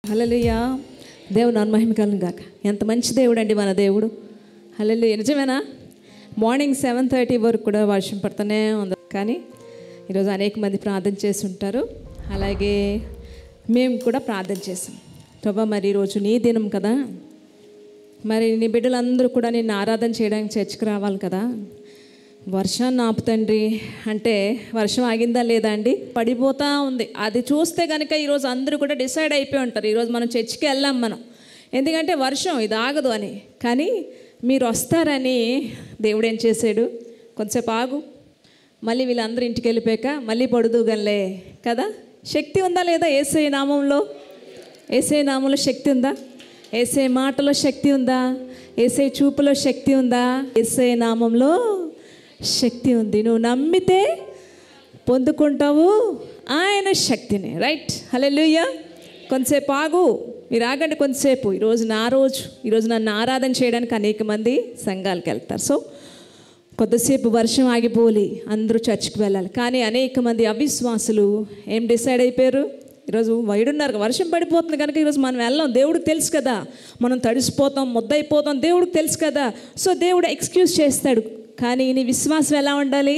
హల్లెలూయా దేవుడు మహిమ కలను గాక ఎంత మంచి దేవుడు అండి మన దేవుడు హల్లెలూయా నిజమేనా మార్నింగ్ సెవెన్ థర్టీ వరకు కూడా వర్షం పడుతూనే ఉంది కానీ ఈరోజు అనేక మంది ప్రార్థన చేసి ఉంటారు అలాగే మేము కూడా ప్రార్థన చేసాం ప్రభా మరి ఈరోజు నీ దినం కదా మరి నీ బిడ్డలందరూ కూడా నిన్ను ఆరాధన చేయడానికి చర్చికి రావాలి కదా వర్షాన్ని ఆపుతండ్రి అంటే వర్షం ఆగిందా లేదా అండి పడిపోతా ఉంది అది చూస్తే కనుక ఈరోజు అందరూ కూడా డిసైడ్ అయిపోయి ఉంటారు ఈరోజు మనం చర్చికి వెళ్ళాం మనం ఎందుకంటే వర్షం ఇది ఆగదు అని కానీ మీరు వస్తారని దేవుడు ఏం చేశాడు కొంచెంసేపు ఆగు మళ్ళీ వీళ్ళందరూ ఇంటికి వెళ్ళిపోయాక మళ్ళీ పడుదుగలే కదా శక్తి ఉందా లేదా ఏసై నామంలో ఏసై నామంలో శక్తి ఉందా ఏసై మాటలో శక్తి ఉందా ఏసై చూపులో శక్తి ఉందా ఏసై నామంలో శక్తి ఉంది నువ్వు నమ్మితే పొందుకుంటావు ఆయన శక్తిని రైట్ హలో కొంతసేపు ఆగు మీరు ఆగండి కొంతసేపు ఈరోజు నా రోజు ఈరోజు నన్ను ఆరాధన చేయడానికి అనేక మంది సంఘాలకు వెళ్తారు సో కొద్దిసేపు వర్షం ఆగిపోలి అందరూ చర్చికి వెళ్ళాలి కానీ అనేక మంది అవిశ్వాసులు ఏం డిసైడ్ అయిపోయారు ఈరోజు వైడున్నారు వర్షం పడిపోతుంది కనుక ఈరోజు మనం వెళ్ళాం దేవుడికి తెలుసు కదా మనం తడిసిపోతాం ముద్దయిపోతాం దేవుడికి తెలుసు కదా సో దేవుడు ఎక్స్క్యూజ్ చేస్తాడు కానీ నీ విశ్వాసం ఎలా ఉండాలి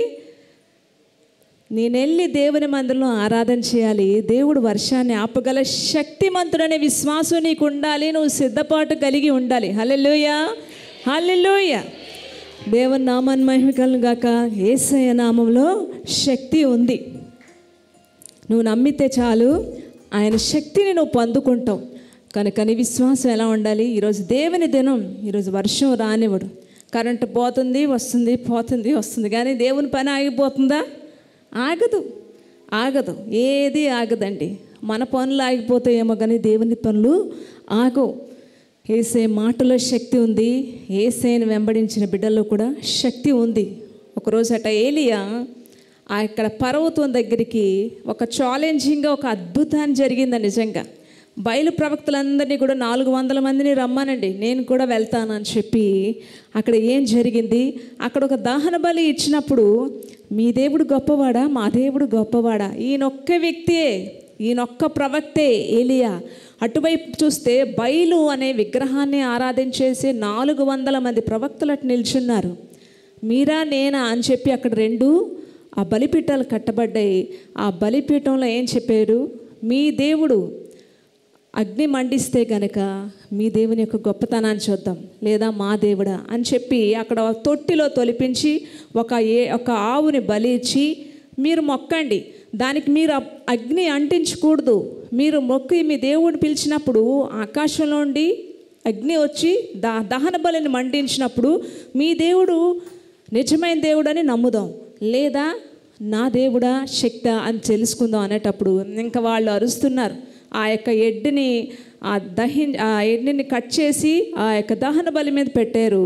నేను వెళ్ళి దేవుని మందిరంలో ఆరాధన చేయాలి దేవుడు వర్షాన్ని ఆపగల శక్తిమంతుడనే విశ్వాసం నీకు ఉండాలి నువ్వు సిద్ధపాటు కలిగి ఉండాలి హల్లెలూయ హల్లెలూయ దేవుని నామాన్ని మహిమకలను గాక ఏసయ నామంలో శక్తి ఉంది నువ్వు నమ్మితే చాలు ఆయన శక్తిని నువ్వు పొందుకుంటావు కనుక నీ విశ్వాసం ఎలా ఉండాలి ఈరోజు దేవుని దినం ఈరోజు వర్షం రానివ్వడు కరెంటు పోతుంది వస్తుంది పోతుంది వస్తుంది కానీ దేవుని పని ఆగిపోతుందా ఆగదు ఆగదు ఏది ఆగదండి మన పనులు ఆగిపోతాయేమో కానీ దేవుని పనులు ఆగవు ఏసే మాటలో శక్తి ఉంది ఏసేని వెంబడించిన బిడ్డల్లో కూడా శక్తి ఉంది ఒకరోజు అట ఏలియా ఆ ఇక్కడ పర్వతం దగ్గరికి ఒక ఛాలెంజింగ్గా ఒక అద్భుతాన్ని జరిగింది నిజంగా బయలు ప్రవక్తలందరినీ కూడా నాలుగు వందల మందిని రమ్మానండి నేను కూడా వెళ్తాను అని చెప్పి అక్కడ ఏం జరిగింది అక్కడ ఒక దహన బలి ఇచ్చినప్పుడు మీ దేవుడు గొప్పవాడా మా దేవుడు గొప్పవాడా ఈయనొక్క వ్యక్తియే ఈయనొక్క ప్రవక్తే ఏలియా అటువైపు చూస్తే బయలు అనే విగ్రహాన్ని ఆరాధించేసి నాలుగు వందల మంది ప్రవక్తలు అటు నిల్చున్నారు మీరా నేనా అని చెప్పి అక్కడ రెండు ఆ బలిపీఠాలు కట్టబడ్డాయి ఆ బలిపీఠంలో ఏం చెప్పారు మీ దేవుడు అగ్ని మండిస్తే గనక మీ దేవుని యొక్క గొప్పతనాన్ని చూద్దాం లేదా మా దేవుడా అని చెప్పి అక్కడ తొట్టిలో తొలిపించి ఒక ఏ ఒక ఆవుని బలి ఇచ్చి మీరు మొక్కండి దానికి మీరు అప్- అగ్ని అంటించకూడదు మీరు మొక్కి మీ దేవుడిని పిలిచినప్పుడు ఆకాశంలో నుండి అగ్ని వచ్చి దా దహన బలిని మండించినప్పుడు మీ దేవుడు నిజమైన దేవుడని నమ్ముదాం లేదా నా దేవుడా శక్త అని తెలుసుకుందాం అనేటప్పుడు ఇంకా వాళ్ళు అరుస్తున్నారు ఆ యొక్క ఎడ్డిని ఆ దహి ఆ ఎడ్డిని కట్ చేసి ఆ యొక్క దహన బలి మీద పెట్టారు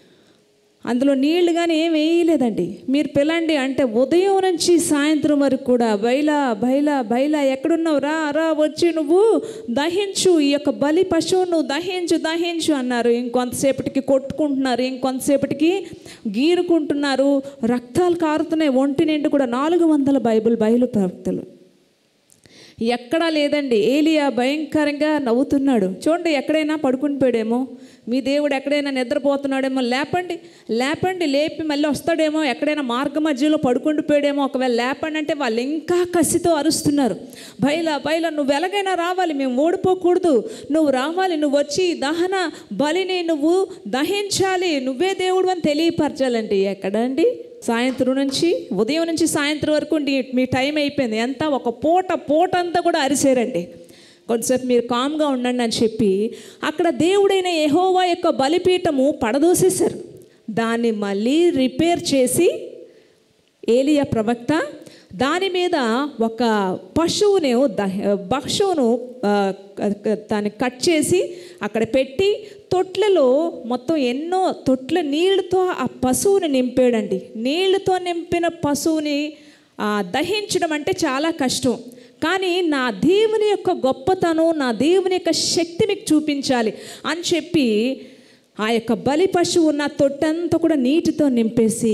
అందులో నీళ్లు కానీ ఏం వేయలేదండి మీరు పిల్లండి అంటే ఉదయం నుంచి సాయంత్రం వరకు కూడా బయలా బయలా బయలా ఎక్కడున్నావు రా రా వచ్చి నువ్వు దహించు ఈ యొక్క బలి పశువు నువ్వు దహించు దహించు అన్నారు ఇంకొంతసేపటికి కొట్టుకుంటున్నారు ఇంకొంతసేపటికి గీరుకుంటున్నారు రక్తాలు కారుతున్నాయి ఒంటి నిండు కూడా నాలుగు వందల బైబిల్ బయలు ప్రవక్తలు ఎక్కడా లేదండి ఏలియా భయంకరంగా నవ్వుతున్నాడు చూడండి ఎక్కడైనా పడుకుని పోయాడేమో మీ దేవుడు ఎక్కడైనా నిద్రపోతున్నాడేమో లేపండి లేపండి లేపి మళ్ళీ వస్తాడేమో ఎక్కడైనా మార్గ మధ్యలో పడుకుండి పోయాడేమో ఒకవేళ లేపండి అంటే వాళ్ళు ఇంకా కసితో అరుస్తున్నారు బయలా బయలా నువ్వు ఎలాగైనా రావాలి మేము ఓడిపోకూడదు నువ్వు రావాలి నువ్వు వచ్చి దహన బలిని నువ్వు దహించాలి నువ్వే దేవుడు అని తెలియపరచాలండి ఎక్కడండి సాయంత్రం నుంచి ఉదయం నుంచి సాయంత్రం వరకు నీ- మీ టైం అయిపోయింది ఎంత ఒక పూట పూట అంతా కూడా అరిసేరండి కొంతసేపు మీరు కామ్గా ఉండండి అని చెప్పి అక్కడ దేవుడైన యెహోవా యొక్క బలిపీఠము పడదోసేశారు దాన్ని మళ్ళీ రిపేర్ చేసి ఏలియా ప్రవక్త దాని మీద ఒక పశువుని దహ- పశువును ఆ, క- దాన్ని కట్ చేసి అక్కడ పెట్టి తొట్లలో మొత్తం ఎన్నో తొట్ల నీళ్ళతో ఆ పశువుని నింపాడండి నీళ్ళతో నింపిన పశువుని ఆ, దహించడం అంటే చాలా కష్టం కానీ నా దేవుని యొక్క గొప్పతనం నా దేవుని యొక్క శక్తి మీకు చూపించాలి అని చెప్పి ఆ యొక్క బలి పశువు ఉన్న తొట్టంతా కూడా నీటితో నింపేసి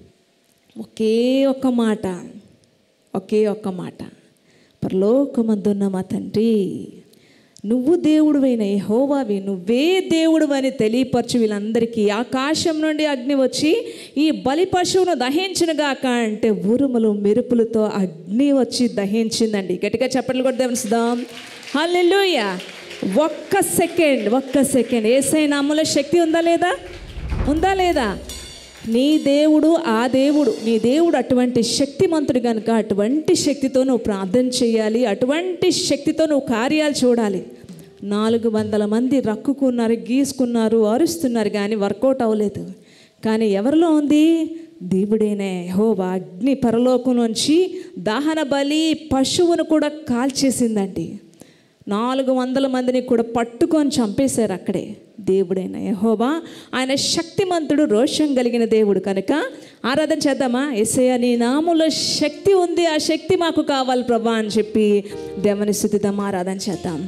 ఒకే ఒక్క మాట ఒకే ఒక్క మాట పరలోకమందున్న మా తండ్రి నువ్వు దేవుడువైన యెహోవావి నువ్వే దేవుడు అని తెలియపరచు వీళ్ళందరికీ ఆకాశం నుండి అగ్ని వచ్చి ఈ బలి పశువును దహించునుగాక అంటే ఉరుములు మెరుపులతో అగ్ని వచ్చి దహించిందండి గట్టిగా చెప్పట్లు కూడా దేవునిస్తాం హల్లెలూయా ఒక్క సెకండ్ ఒక్క సెకండ్ ఏసై నామలో శక్తి ఉందా లేదా ఉందా లేదా నీ దేవుడు ఆ దేవుడు నీ దేవుడు అటువంటి శక్తిమంతుడు కనుక అటువంటి శక్తితో నువ్వు ప్రార్థన చేయాలి అటువంటి శక్తితో నువ్వు కార్యాలు చూడాలి నాలుగు వందల మంది రక్కుకున్నారు గీసుకున్నారు అరుస్తున్నారు కానీ వర్కౌట్ అవ్వలేదు కానీ ఎవరిలో ఉంది దేవుడేనే హోవా అగ్ని పరలోకం నుంచి దహన బలి పశువును కూడా కాల్చేసిందండి నాలుగు వందల మందిని కూడా పట్టుకొని చంపేశారు అక్కడే దేవుడైన యహోబా ఆయన శక్తిమంతుడు రోషం కలిగిన దేవుడు కనుక ఆరాధన చేద్దామా ఎస్ఐ నీ నాములో శక్తి ఉంది ఆ శక్తి మాకు కావాలి ప్రభా అని చెప్పి దేవుని స్థుతిద్దాం ఆరాధన చేద్దాం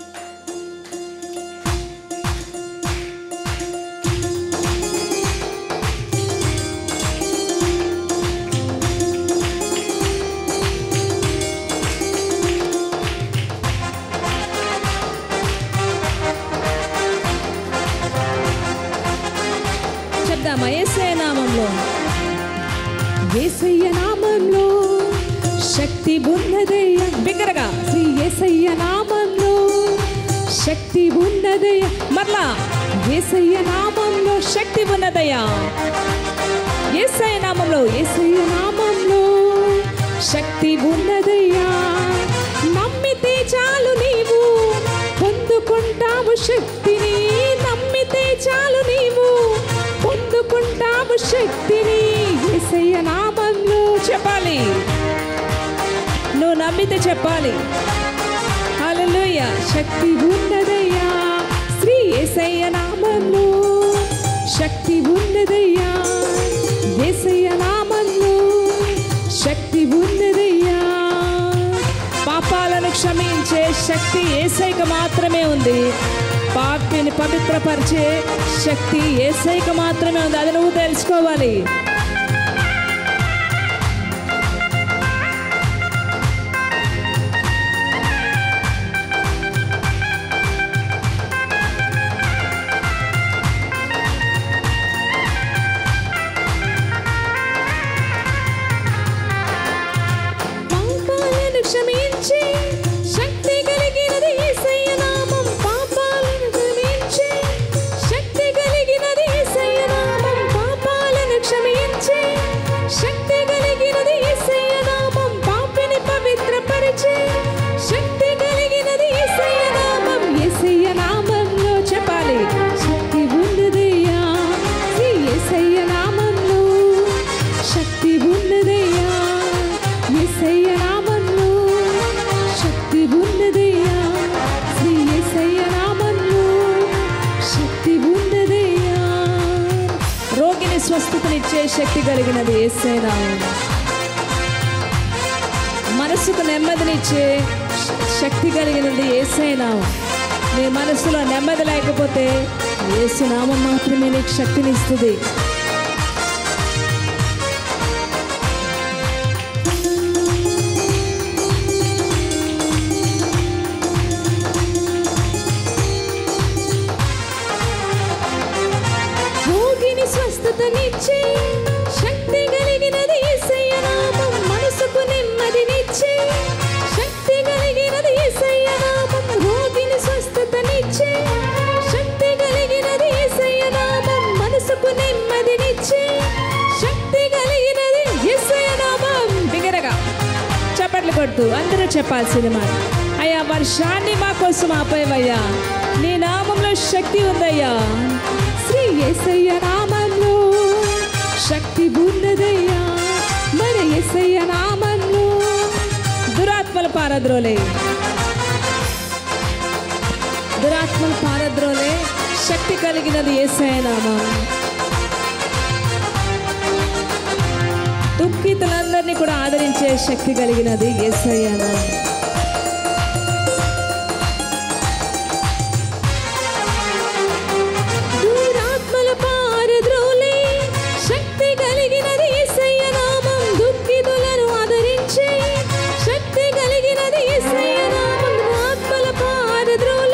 చెప్దామా ఏసయ నామంలో ఏసయ్య నామంలో శక్తి ఉన్నదయ్య బిగ్గరగా శ్రీ ఏసయ్య నామంలో శక్తి ఉన్నదయ్య మరలా ఏసయ్య నామంలో శక్తి ఉన్నదయ్యా ఏసయ్య నామంలో ఏసయ్య నామంలో శక్తి ఉన్నదయ్యా నమ్మితే చాలు నీవు పొందుకుంటావు శక్తిని నమ్మితే చాలు నీవు పొందుకుంటావు శక్తిని ఏసయ్య నామంలో చెప్పాలి నువ్వు నమ్మితే చెప్పాలి హల్లెలూయ శక్తి ఉన్నదయ్యా శ్రీ ఏసయ్య నామంలో శక్తి ఉన్నదయ్యా ఏసయ్య నామంలో శక్తి ఉన్నదయ్యా పాపాలను క్షమించే శక్తి ఏసైక మాత్రమే ఉంది పాపిని పవిత్రపరిచే శక్తి ఏసైక మాత్రమే ఉంది అది నువ్వు తెలుసుకోవాలి పాపాలను క్షమించి శక్తి కలిగినది యేసయ్య నామం పాపాలను క్షమించి శక్తి కలిగినది యేసయ్య నామం పాపాలను క్షమించి శక్తి కలిగినది యేసయ్య నామం పాపిని పవిత్రపరిచి శక్తి కలిగినది యేసయ్య నామం యేసయ్య నామంలో చెప్పాలి శక్తి ఉన్నదయ్యా శ్రీ యేసయ్య నామంలో శక్తి ఉన్నదయ్యా యేసయ్య నామంలో శక్తి ఉన్నదయ్యా శ్రీ యేసయ్య నామంలో శక్తి ఉన్నదయ్యా రోగిని స్వస్థతనిచ్చే శక్తి కలిగినది యేసయ్య నామం మనసుకు నెమ్మదినిచ్చే శ- శక్తి కలిగినది యేసయ్య నామం నీ మనసులో నెమ్మది లేకపోతే యేసు నామం మాత్రమే నీకు శక్తినిస్తుంది రోగిని స్వస్థతనిచ్చే శక్తి కలిగినది యేసయ్య నామం మనసుకు నెమ్మదినిచ్చే శక్తి కలిగినది యేసయ్య నామం రోగిని స్వస్థతనిచ్చే శక్తి కలిగినది యేసయ్య నామం మనసుకు నెమ్మదినిచ్చే శక్తి కలిగినది యేసయ్య నామం బిగరగా చప్పట్లు కొడుతూ అందరూ చెప్పాల్సింది మాట అయ్యా వర్షాన్ని మా కోసం ఆపేవయ్యా నీ నామంలో శక్తి ఉందయ్యా శ్రీ యేసయ్య నామంలో శక్తి ఉన్నదయ్యా మన యేసయ్య నామంలో దురాత్మల పారద్రోలే దురాత్మల పారద్రోలే శక్తి కలిగినది యేసయ్య నామం దుఃఖితులందరినీ కూడా ఆదరించే శక్తి కలిగినది యేసయ్య నామం దురాత్మల పారద్రోలే శక్తి కలిగినది యేసయ్య నామం దుఃఖితులను ఆదరించే శక్తి కలిగినది యేసయ్య నామం ఆత్మల పారద్రోలే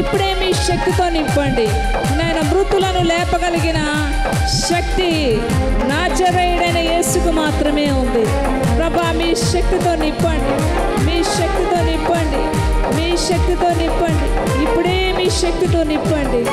ఇప్పుడే మీ శక్తితో నింపండి నాయన మృతులను లేపగలిగిన శక్తి నాచరైడైన యేసుకు మాత్రమే ఉంది ప్రభా మీ శక్తితో నింపండి మీ శక్తితో నింపండి మీ శక్తితో నింపండి ఇప్పుడే మీ శక్తితో నింపండి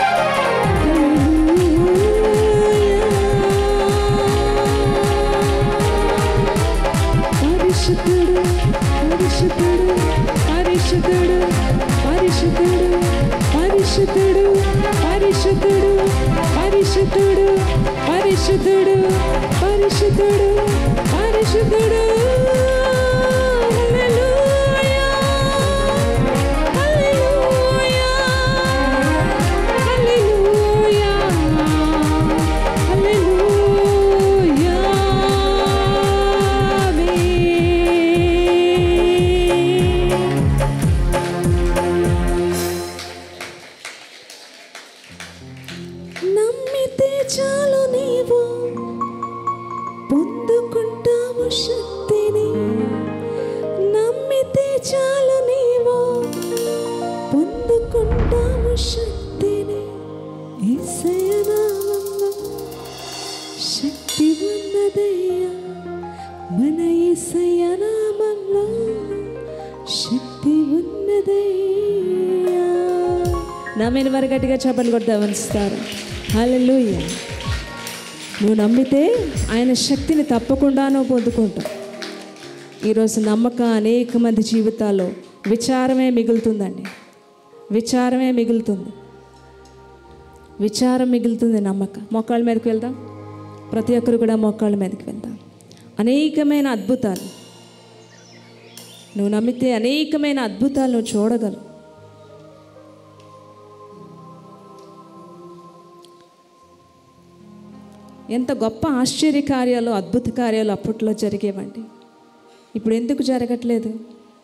పరిశుద్ధుడు పరిశుద్ధుడు పరిశుద్ధుడు పరిశుద్ధుడు పరిశుద్ధుడు పరిశుద్ధుడు పరిశుద్ధుడు పరిశుద్ధుడు పరిశుద్ధుడు పరిశుద్ధుడు హల్లెలూయా హల్లెలూయా హల్లెలూయా హల్లెలూయా ఆమేన్ నమ్మితే చాలు నీవు పొందుకుంటావు శక్తిని నమ్మితే చాలు నీవు పొందుకుంటావు శక్తిని యేసయ్య నామములో శక్తి ఉన్నదయ్యా మన యేసయ్య నామంలో శక్తి ఉన్నదయ్యా నమ్మిన వారు గట్టిగా చప్పలు కొడతా ఉంచుతారు హల్లెలూయా నువ్వు నమ్మితే ఆయన శక్తిని తప్పకుండా నువ్వు పొందుకుంటావు ఈరోజు నమ్మక అనేక మంది జీవితాల్లో విచారమే మిగులుతుందండి విచారమే మిగులుతుంది విచారం మిగులుతుంది నమ్మక మోకాళ్ళ మీదకి వెళ్దాం ప్రతి ఒక్కరు కూడా మోకాళ్ళ మీదకి వెళ్దాం అనేకమైన అద్భుతాలు నువ్వు నమ్మితే అనేకమైన అద్భుతాలు నువ్వు చూడగలవు ఎంత గొప్ప ఆశ్చర్య కార్యాలు అద్భుత కార్యాలు అప్పట్లో జరిగేవండి ఇప్పుడు ఎందుకు జరగట్లేదు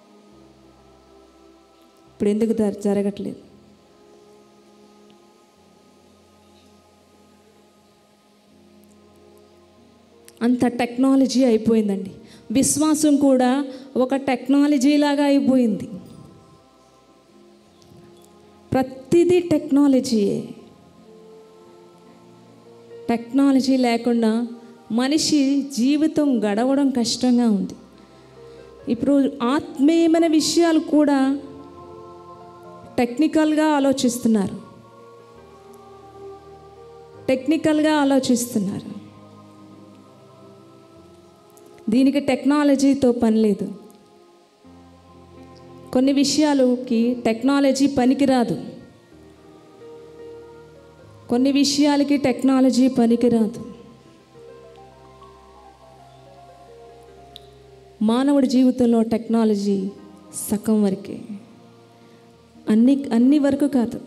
ఇప్పుడు ఎందుకు జర- జరగట్లేదు అంత టెక్నాలజీ అయిపోయిందండి విశ్వాసం కూడా ఒక టెక్నాలజీ లాగా అయిపోయింది ప్రతిదీ టెక్నాలజీయే టెక్నాలజీ లేకుండా మనిషి జీవితం గడవడం కష్టంగా ఉంది ఇప్పుడు ఆత్మీయమైన విషయాలు కూడా టెక్నికల్గా ఆలోచిస్తున్నారు టెక్నికల్గా ఆలోచిస్తున్నారు దీనికి టెక్నాలజీతో పని లేదు కొన్ని విషయాలకి టెక్నాలజీ పనికిరాదు కొన్ని విషయాలకి టెక్నాలజీ పనికిరాదు మానవుడి జీవితంలో టెక్నాలజీ సగం వరకే అన్ని అన్ని వరకు కాదు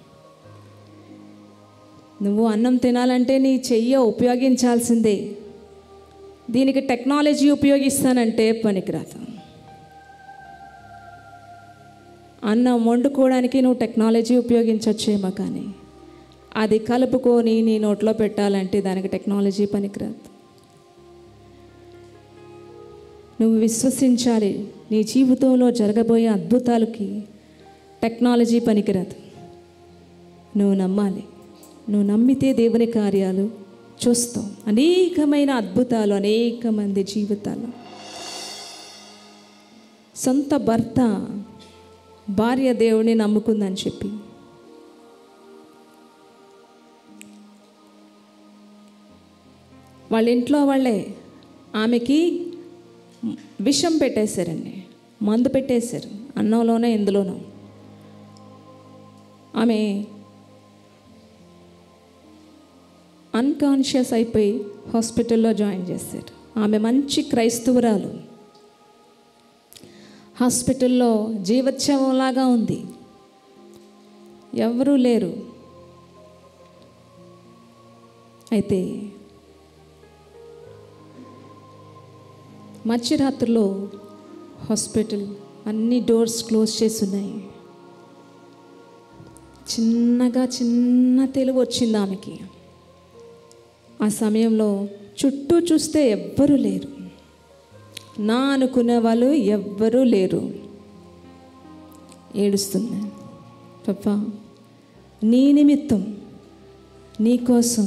నువ్వు అన్నం తినాలంటే నీ చెయ్య ఉపయోగించాల్సిందే దీనికి టెక్నాలజీ ఉపయోగిస్తానంటే పనికిరాదు అన్నం వండుకోవడానికి నువ్వు టెక్నాలజీ ఉపయోగించవచ్చేమో కానీ అది కలుపుకొని నీ నోట్లో పెట్టాలంటే దానికి టెక్నాలజీ పనికిరాదు నువ్వు విశ్వసించాలి నీ జీవితంలో జరగబోయే అద్భుతాలకి టెక్నాలజీ పనికిరాదు నువ్వు నమ్మాలి నువ్వు నమ్మితే దేవుని కార్యాలు చూస్తావు అనేకమైన అద్భుతాలు అనేక మంది జీవితాలు సొంత భర్త భార్య దేవుని నమ్ముకుందని చెప్పి వాళ్ళ ఇంట్లో వాళ్ళే ఆమెకి విషం పెట్టేశారండి మందు పెట్టేశారు అన్నంలోనే ఇందులోనూ ఆమె అన్కాన్షియస్ అయిపోయి హాస్పిటల్లో జాయిన్ చేశారు ఆమె మంచి క్రైస్తవురాలు హాస్పిటల్లో జీవోత్సవంలాగా ఉంది ఎవరూ లేరు అయితే మధ్యరాత్రిలో హాస్పిటల్ అన్ని డోర్స్ క్లోజ్ చేసి ఉన్నాయి చిన్నగా చిన్న తెలుగు వచ్చింది ఆమెకి ఆ సమయంలో చుట్టూ చూస్తే ఎవ్వరూ లేరు నా అనుకునే వాళ్ళు ఎవ్వరూ లేరు ఏడుస్తుంది పప్పా నీ నిమిత్తం నీ కోసం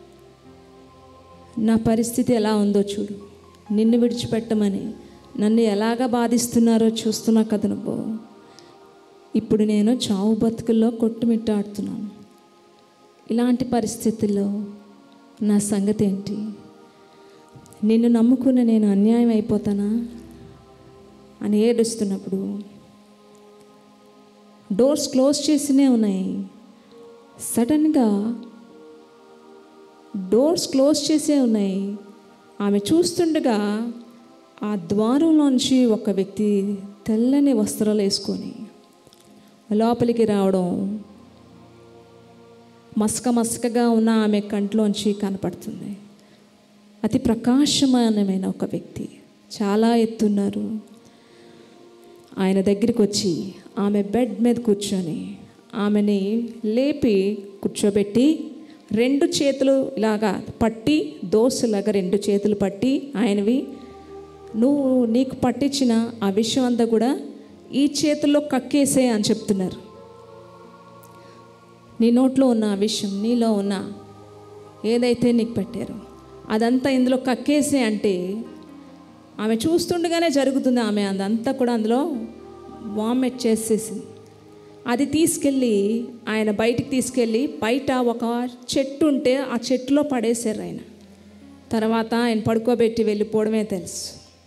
నా పరిస్థితి ఎలా ఉందో చూడు నిన్ను విడిచిపెట్టమని నన్ను ఎలాగ బాధిస్తున్నారో చూస్తున్నా కదా నువ్వు ఇప్పుడు నేను చావు బతుకుల్లో కొట్టుమిట్టాడుతున్నాను ఇలాంటి పరిస్థితుల్లో నా సంగతి ఏంటి నిన్ను నమ్ముకున్న నేను అన్యాయం అయిపోతానా అని ఏడుస్తున్నప్పుడు డోర్స్ క్లోజ్ చేసినే ఉన్నాయి సడన్గా డోర్స్ క్లోజ్ చేసే ఉన్నాయి ఆమె చూస్తుండగా ఆ ద్వారంలోంచి ఒక వ్యక్తి తెల్లని వస్త్రాలు వేసుకొని లోపలికి రావడం మసక మసకగా ఉన్న ఆమె కంట్లోంచి కనపడుతుంది అతి ప్రకాశమానమైన ఒక వ్యక్తి చాలా ఎత్తున్నారు ఆయన దగ్గరికి వచ్చి ఆమె బెడ్ మీద కూర్చొని ఆమెని లేపి కూర్చోబెట్టి రెండు చేతులు ఇలాగా పట్టి దోసులాగా రెండు చేతులు పట్టి ఆయనవి నువ్వు నీకు పట్టించిన ఆ విషయం అంతా కూడా ఈ చేతుల్లో కక్కేసే అని చెప్తున్నారు నీ నోట్లో ఉన్న ఆ విషయం నీలో ఉన్న ఏదైతే నీకు పెట్టారో అదంతా ఇందులో కక్కేసే అంటే ఆమె చూస్తుండగానే జరుగుతుంది ఆమె అదంతా కూడా అందులో వామిట్ చేసేసింది అది తీసుకెళ్ళి ఆయన బయటికి తీసుకెళ్ళి బయట ఒక చెట్టు ఉంటే ఆ చెట్టులో పడేశారు ఆయన తర్వాత ఆయన పడుకోబెట్టి వెళ్ళిపోవడమే తెలుసు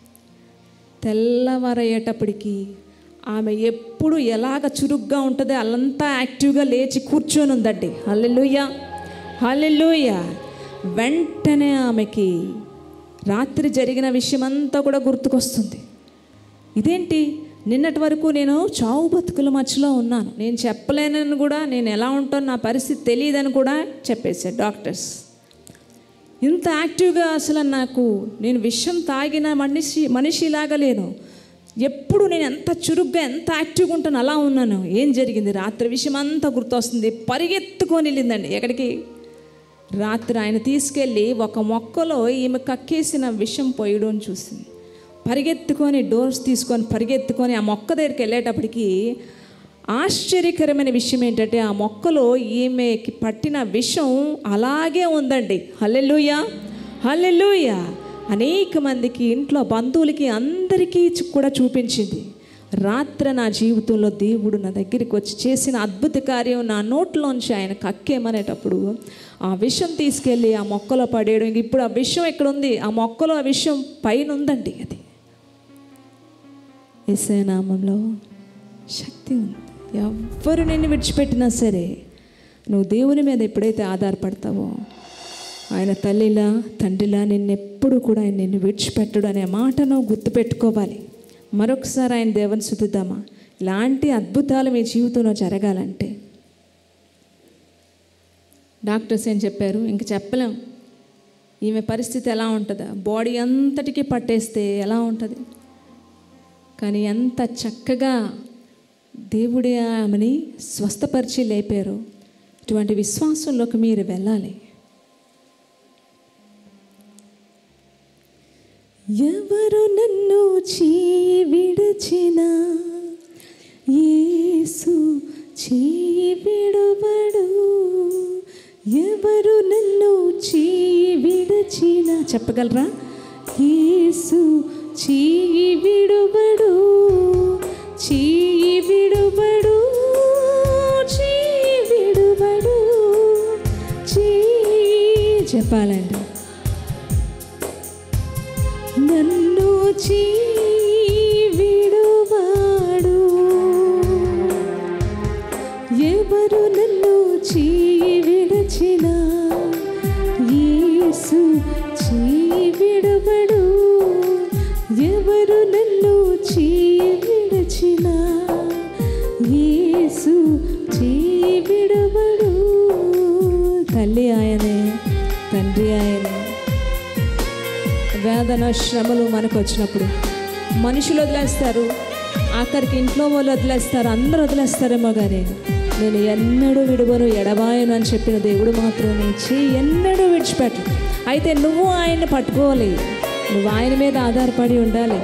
తెల్లవారయ్యేటప్పటికి ఆమె ఎప్పుడు ఎలాగ చురుగ్గా ఉంటుందో అల్లంతా యాక్టివ్గా లేచి కూర్చొని ఉందండి హల్లెలూయ హల్లెలూయ వెంటనే ఆమెకి రాత్రి జరిగిన విషయం అంతా కూడా గుర్తుకొస్తుంది ఇదేంటి నిన్నటి వరకు నేను చావు బతుకుల మధ్యలో ఉన్నాను నేను చెప్పలేనని కూడా నేను ఎలా ఉంటాను నా పరిస్థితి తెలియదని కూడా చెప్పేశారు డాక్టర్స్ ఇంత యాక్టివ్గా అసలు నాకు నేను విషం తాగిన మనిషి మనిషిలాగా లేను ఎప్పుడు నేను ఎంత చురుగ్గా ఎంత యాక్టివ్గా ఉంటాను అలా ఉన్నాను ఏం జరిగింది రాత్రి విషయం అంతా గుర్తొస్తుంది పరిగెత్తుకొని వెళ్ళిందండి ఎక్కడికి రాత్రి ఆయన తీసుకెళ్ళి ఒక మొక్కలో ఈమె కక్కేసిన విషం పోయడం చూసింది పరిగెత్తుకొని డోర్స్ తీసుకొని పరిగెత్తుకొని ఆ మొక్క దగ్గరికి వెళ్ళేటప్పటికి ఆశ్చర్యకరమైన విషయం ఏంటంటే ఆ మొక్కలో ఈమెకి పట్టిన విషం అలాగే ఉందండి హల్లెలూయ హల్లెలూయ అనేక మందికి ఇంట్లో బంధువులకి అందరికీ చు- కూడా చూపించింది రాత్రి నా జీవితంలో దేవుడు నా దగ్గరికి వచ్చి చేసిన అద్భుత కార్యం నా నోట్లోంచి ఆయన కక్కేమనేటప్పుడు ఆ విషం తీసుకెళ్ళి ఆ మొక్కలో పడేయడం ఇంక ఇప్పుడు ఆ విషం ఎక్కడ ఉంది ఆ మొక్కలో ఆ విషం పైన ఉందండి అది ఎస్ఐ నామంలో శక్తి ఉంది ఎవ్వరు నిన్ను విడిచిపెట్టినా సరే నువ్వు దేవుని మీద ఎప్పుడైతే ఆధారపడతావో ఆయన తల్లిలా తండ్రిలా నిన్నెప్పుడు కూడా ఆయన నిన్ను విడిచిపెట్టడు అనే మాటను గుర్తుపెట్టుకోవాలి మరొకసారి ఆయన దేవుని శుద్ధిద్దామా ఇలాంటి అద్భుతాలు మీ జీవితంలో జరగాలంటే డాక్టర్స్ ఏం చెప్పారు ఇంక చెప్పలేం ఈమె పరిస్థితి ఎలా ఉంటుందా బాడీ అంతటికీ పట్టేస్తే ఎలా ఉంటుంది కానీ ఎంత చక్కగా దేవుడే ఆమెని స్వస్థపరిచి లేపారు ఇటువంటి విశ్వాసంలోకి మీరు వెళ్ళాలి ఎవరు నన్ను చేయి విడచిన యేసు చేయి విడవడు ఎవరు నన్ను చేయి విడచిన చెప్పగలరా యేసు చేయి విడుబడు చేయి విడుబడు చేయి విడుబడు చేయి చెప్పాలండి నన్ను చేయి విడువాడు ఎవరు నన్ను చేయి విడచిన యేసు చేయి విడవడు ఎవరు నన్ను చేయి విడచిన యేసు చేయి విడవడు తల్లి ఆయనే తండ్రి ఆయనే వేదన శ్రమలు మనకు వచ్చినప్పుడు మనుషులు వదిలేస్తారు ఆఖరికి ఇంట్లో వాళ్ళు వదిలేస్తారు అందరూ వదిలేస్తారేమో కానీ నేను ఎన్నడూ విడువను ఎడబాయను అని చెప్పిన దేవుడు మాత్రం నీ చెయ్యి ఎన్నడూ విడిచిపెట్టడు అయితే నువ్వు ఆయన్ని పట్టుకోవాలి నువ్వు ఆయన మీద ఆధారపడి ఉండాలి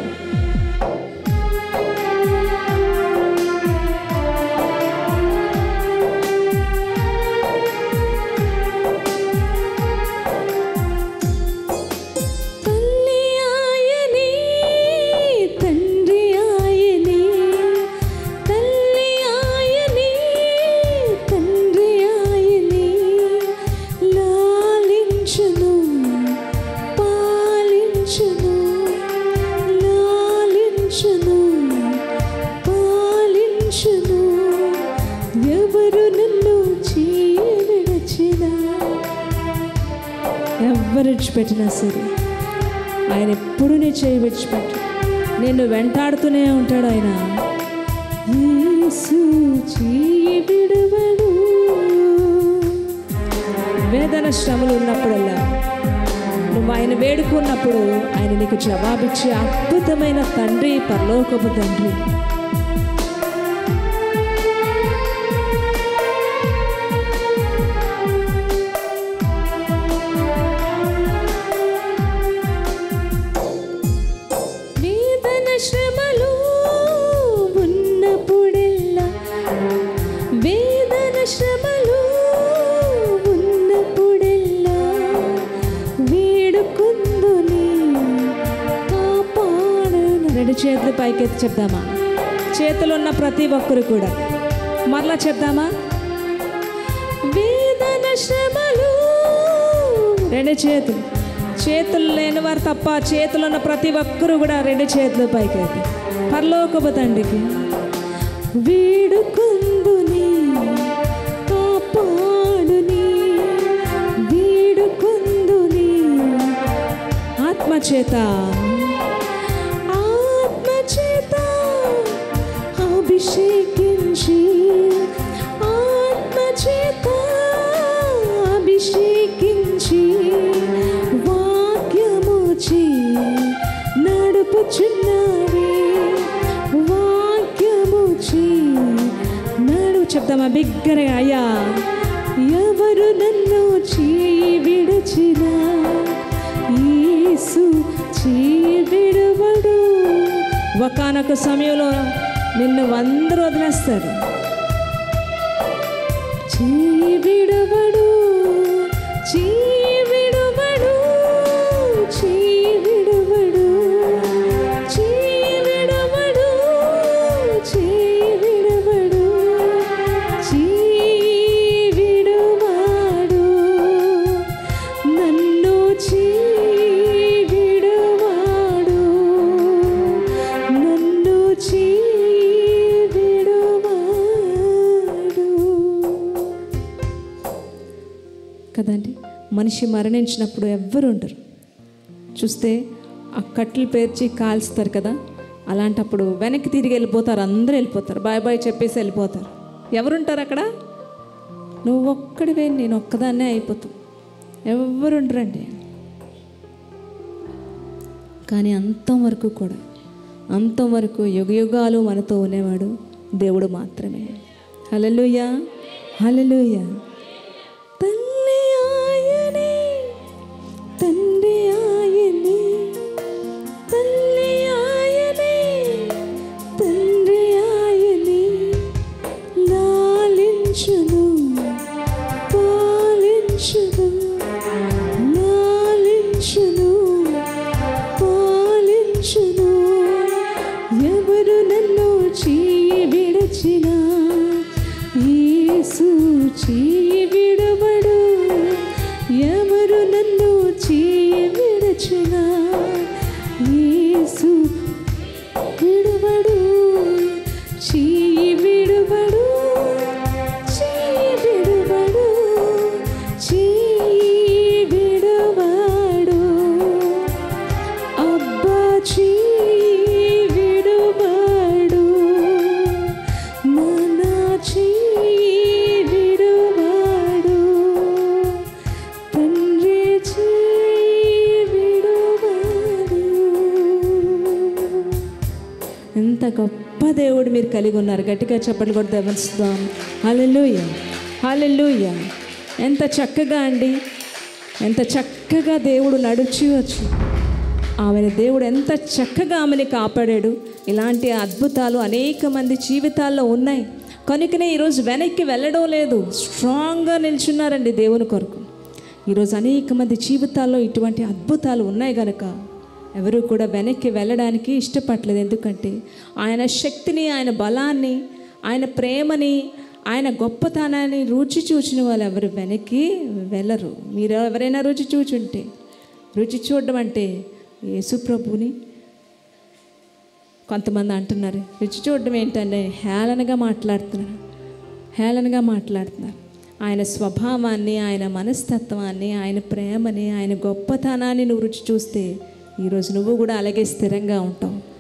విడిచిపెట్టినా సరే ఆయన ఎప్పుడు నీ చేయి విడిచిపెట్టు నిన్ను వెంటాడుతూనే ఉంటాడు ఆయన యేసు చేయి విడువడు వేదన శ్రమలు ఉన్నప్పుడల్లా నువ్వు ఆయన వేడుకున్నప్పుడు ఆయన నీకు జవాబిచ్చే అద్భుతమైన తండ్రి పరలోకపు తండ్రి వేదన శ్రమలు ఉన్నప్పుడెల్లా వేదన శ్రమలు ఉన్నప్పుడెల్లా వేడుకుందుని కాపాడను రెండు చేతులు పైకెత్తి చెప్దామా చేతులు ఉన్న ప్రతి ఒక్కరు కూడా మరలా చెప్దామా వేదన శ్రమలు రెండు చేతులు చేతులు లేని వారు తప్ప చేతులు ఉన్న ప్రతి ఒక్కరు కూడా రెండు చేతులు పైకెత్తి పరలోకపు తండ్రికి వేడుకుందుని కాపాడుని వేడుకుందుని ఆత్మచేత ఆత్మచేత అభిషేకించి ఆత్మచేత అభిషేకించి వాక్యముచి నడుపుచున్నావే వాక్యముచి నడు చెప్దామా బిగ్గరగా అయ్యా ఎవరు నన్ను చేయి విడచిన యేసు చేయి విడవడు ఒకనొక సమయంలో నిన్ను అందరూ వదిలేస్తారు చేయి విడవడు చేయి విడవడు చేయి విడవడు చేయి విడవడు చేయి విడవడు చేయి విడువాడు నన్ను చేయి విడువాడు నన్ను చేయి విడువాడు కదండి మనిషి మరణించినప్పుడు ఎవ్వరు ఉండరు చూస్తే ఆ కట్లు పేర్చి కాల్స్తారు కదా అలాంటప్పుడు వెనక్కి తిరిగి వెళ్ళిపోతారు అందరూ వెళ్ళిపోతారు బాయ్ బాయ్ చెప్పేసి వెళ్ళిపోతారు ఎవరుంటారు అక్కడ నువ్వు ఒక్కడివే నేను ఒక్కదాన్నే అయిపోతావు ఎవరు ఉండరండి కానీ అంతం వరకు కూడా అంతం వరకు యుగ యుగాలు మనతో ఉండేవాడు దేవుడు మాత్రమే హలలుయా హలలుయా తల్లి ఆయనే తండ్రి ఆయనే తల్లి ఆయనే తండ్రి ఆయనే లాలించును పాలించును లాలించును పాలించును ఎవరు నన్ను చేయి విడచిన యేసు చేయి విడవడు ఎవరు నన్ను చేయి విడచిన యేసు విడవడు చేయి విడవడు చేయి విడవడు చేయి విడవడు అబ్బా చేయి విడువాడు నాన్న చేయి విడువాడు తండ్రి చేయి విడువాడు ఎంత గొప్ప దేవుడు మీరు కలిగి ఉన్నారు గట్టిగా చెప్పలు కూడా దేవస్తాం హల్లెలూయ హల్లెలూయ ఎంత చక్కగా అండి ఎంత చక్కగా దేవుడు నడిచివచ్చు ఆమెను దేవుడు ఎంత చక్కగా ఆమెని కాపాడాడు ఇలాంటి అద్భుతాలు అనేక మంది జీవితాల్లో ఉన్నాయి కనుకనే ఈరోజు వెనక్కి వెళ్ళడం లేదు స్ట్రాంగ్గా నిల్చున్నారండి దేవుని కొరకు ఈరోజు అనేక మంది జీవితాల్లో ఇటువంటి అద్భుతాలు ఉన్నాయి కనుక ఎవరు కూడా వెనక్కి వెళ్ళడానికి ఇష్టపడలేదు ఎందుకంటే ఆయన శక్తిని ఆయన బలాన్ని ఆయన ప్రేమని ఆయన గొప్పతనాన్ని రుచి చూసిన వాళ్ళు ఎవరు వెనక్కి వెళ్ళరు మీరు ఎవరైనా రుచి చూచుంటే రుచి చూడడం అంటే యేసుప్రభుని కొంతమంది అంటున్నారు రుచి చూడడం ఏంటంటే హేళనగా మాట్లాడుతున్నారు హేళనగా మాట్లాడుతున్నారు ఆయన స్వభావాన్ని ఆయన మనస్తత్వాన్ని ఆయన ప్రేమని ఆయన గొప్పతనాన్ని నువ్వు రుచి చూస్తే ఈరోజు నువ్వు కూడా అలాగే స్థిరంగా ఉంటావు